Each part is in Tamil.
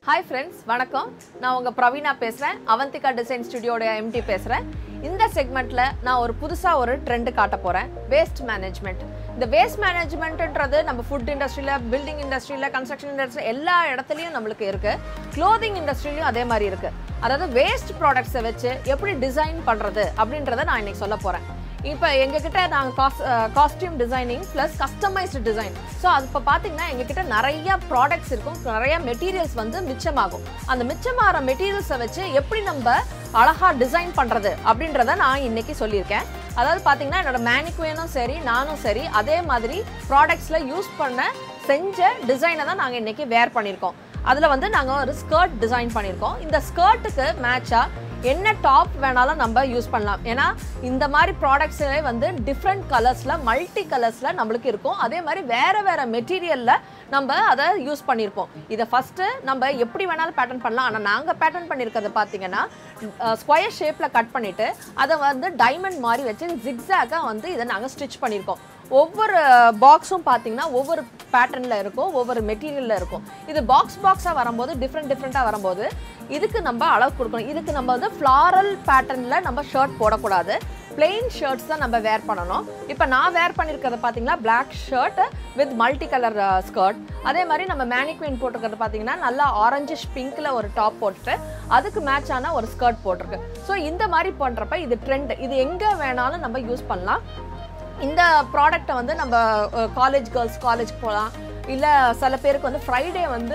ஹாய் ஃப்ரெண்ட்ஸ் வணக்கம் நான் உங்கள் பிரவீனா பேசுகிறேன் அவந்திகா டிசைன் ஸ்டுடியோட எம்டி பேசுகிறேன் இந்த செக்மெண்ட்டில் நான் ஒரு புதுசாக ஒரு ட்ரெண்டு காட்ட போகிறேன் வேஸ்ட் மேனேஜ்மெண்ட் இந்த வேஸ்ட் மேனேஜ்மெண்ட்ன்றது நம்ம ஃபுட் இண்டஸ்ட்ரியில் பில்டிங் இண்டஸ்ட்ரியில் கன்ஸ்ட்ரக்ஷன் இண்டஸ்ட்ரி எல்லா இடத்துலையும் நம்மளுக்கு இருக்குது க்ளோதிங் இண்டஸ்ட்ரிலையும் அதே மாதிரி இருக்குது அதாவது வேஸ்ட் ப்ராடக்ட்ஸை வச்சு எப்படி டிசைன் பண்ணுறது அப்படின்றத நான் இன்னைக்கு சொல்ல போகிறேன் இப்போ எங்ககிட்ட நாங்கள் காஸ் costume designing plus customised design so அது இப்போ பார்த்தீங்கன்னா எங்ககிட்ட நிறைய ப்ராடக்ட்ஸ் இருக்கும் நிறைய மெட்டீரியல்ஸ் வந்து மிச்சமாகும் அந்த மிச்சமாகிற மெட்டீரியல்ஸை வச்சு எப்படி நம்ம அழகாக டிசைன் பண்ணுறது அப்படின்றத நான் இன்னைக்கு சொல்லியிருக்கேன் அதாவது பார்த்தீங்கன்னா என்னோட மேனிக்குவேனும் சரி நானும் சரி அதே மாதிரி ப்ராடக்ட்ஸில் யூஸ் பண்ண செஞ்ச டிசைனை தான் நாங்கள் இன்னைக்கு வேர் பண்ணியிருக்கோம் அதில் வந்து நாங்கள் ஒரு ஸ்கர்ட் டிசைன் பண்ணியிருக்கோம் இந்த ஸ்கர்ட்டுக்கு மேட்சாக என்ன டாப் வேணாலும் நம்ம யூஸ் பண்ணலாம் ஏன்னா இந்த மாதிரி ப்ராடக்ட்ஸே வந்து டிஃப்ரெண்ட் கலர்ஸில் மல்டி கலர்ஸில் நம்மளுக்கு இருக்கும் அதே மாதிரி வேறு வேறு மெட்டீரியலில் நம்ம அதை யூஸ் பண்ணியிருப்போம் இதை ஃபஸ்ட்டு நம்ம எப்படி வேணாலும் பேட்டர்ன் பண்ணலாம் ஆனால் நாங்கள் பேட்டர்ன் பண்ணியிருக்கிறது பார்த்தீங்கன்னா ஸ்கொயர் ஷேப்பில் கட் பண்ணிவிட்டு அதை வந்து டைமண்ட் மாதிரி வச்சு ஜிக்ஸாக்காக வந்து இதை நாங்கள் ஸ்டிச் பண்ணியிருக்கோம் ஒவ்வொரு பாக்ஸும் பார்த்தீங்கன்னா ஒவ்வொரு பேட்டர்னில் இருக்கும் ஒவ்வொரு மெட்டீரியலில் இருக்கும் இது பாக்ஸ் பாக்ஸாக வரும்போது டிஃப்ரெண்ட் டிஃப்ரெண்ட்டாக வரும்போது இதுக்கு நம்ம அளவு கொடுக்கணும் இதுக்கு நம்ம வந்து ஃப்ளாரல் பேட்டர்னில் நம்ம ஷர்ட் போடக்கூடாது பிளெயின் ஷர்ட்ஸ் தான் நம்ம வேர் பண்ணணும் இப்போ நான் வேர் பண்ணியிருக்கிறத பார்த்தீங்கன்னா black shirt with multi colour skirt அதே மாதிரி நம்ம மேனிக்வின் போட்டிருக்கிறது பார்த்தீங்கன்னா நல்லா ஆரஞ்சிஷ் பிங்க்கில் ஒரு டாப் போட்டுட்டு அதுக்கு மேட்ச் ஆன ஒரு ஸ்கர்ட் போட்டிருக்கு ஸோ இந்த மாதிரி பண்ணுறப்ப இது ட்ரெண்ட் இது எங்கே வேணாலும் நம்ம யூஸ் பண்ணலாம் இந்த ப்ராடக்ட்டை வந்து நம்ம காலேஜ் கேர்ள்ஸ் காலேஜ் போகலாம் இல்லை சில பேருக்கு வந்து ஃப்ரைடே வந்து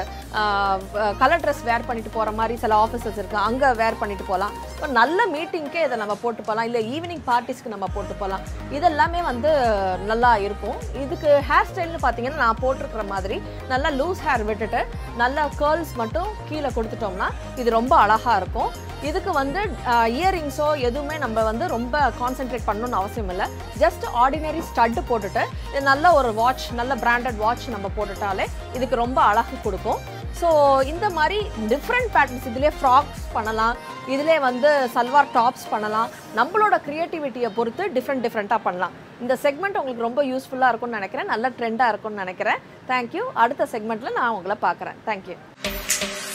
கலர் ட்ரெஸ் வேர் பண்ணிட்டு போகிற மாதிரி சில ஆஃபீஸஸ் இருக்குது அங்கே வேர் பண்ணிட்டு போகலாம் இப்போ நல்ல மீட்டிங்க்கே இதை நம்ம போட்டு போகலாம் இல்லை ஈவினிங் பார்ட்டிஸ்க்கு நம்ம போட்டு போகலாம் இதெல்லாமே வந்து நல்லா இருக்கும் இதுக்கு ஹேர் ஸ்டைல்னு பார்த்தீங்கன்னா நான் போட்டிருக்கிற மாதிரி நல்லா லூஸ் ஹேர் விட்டுட்டு நல்லா கேர்ள்ஸ் மட்டும் கீழே கொடுத்துட்டோம்னா இது ரொம்ப அழகாக இருக்கும் இதுக்கு வந்து இயரிங்ஸோ எதுவுமே நம்ம வந்து ரொம்ப கான்சென்ட்ரேட் பண்ணணும்னு அவசியம் இல்லை ஜஸ்ட் ஆர்டினரி ஸ்டட்டு போட்டுட்டு இது நல்ல ஒரு வாட்ச் நல்ல பிராண்டட் வாட்ச் நம்ம போட்டுட்டாலே இதுக்கு ரொம்ப அழகு கொடுக்கும் ஸோ இந்த மாதிரி டிஃப்ரெண்ட் பேட்டர்ன்ஸ் இதிலே ஃப்ராக்ஸ் பண்ணலாம் இதிலே வந்து சல்வார் டாப்ஸ் பண்ணலாம் நம்மளோட க்ரியேட்டிவிட்டியை பொறுத்து டிஃப்ரெண்ட் டிஃப்ரெண்ட்டாக பண்ணலாம் இந்த செக்மெண்ட் உங்களுக்கு ரொம்ப யூஸ்ஃபுல்லாக இருக்கும்னு நினைக்கிறேன் நல்ல ட்ரெண்டாக இருக்கும்னு நினைக்கிறேன் தேங்க்யூ அடுத்த செக்மெண்ட்டில் நான் உங்களை பார்க்குறேன் தேங்க்யூ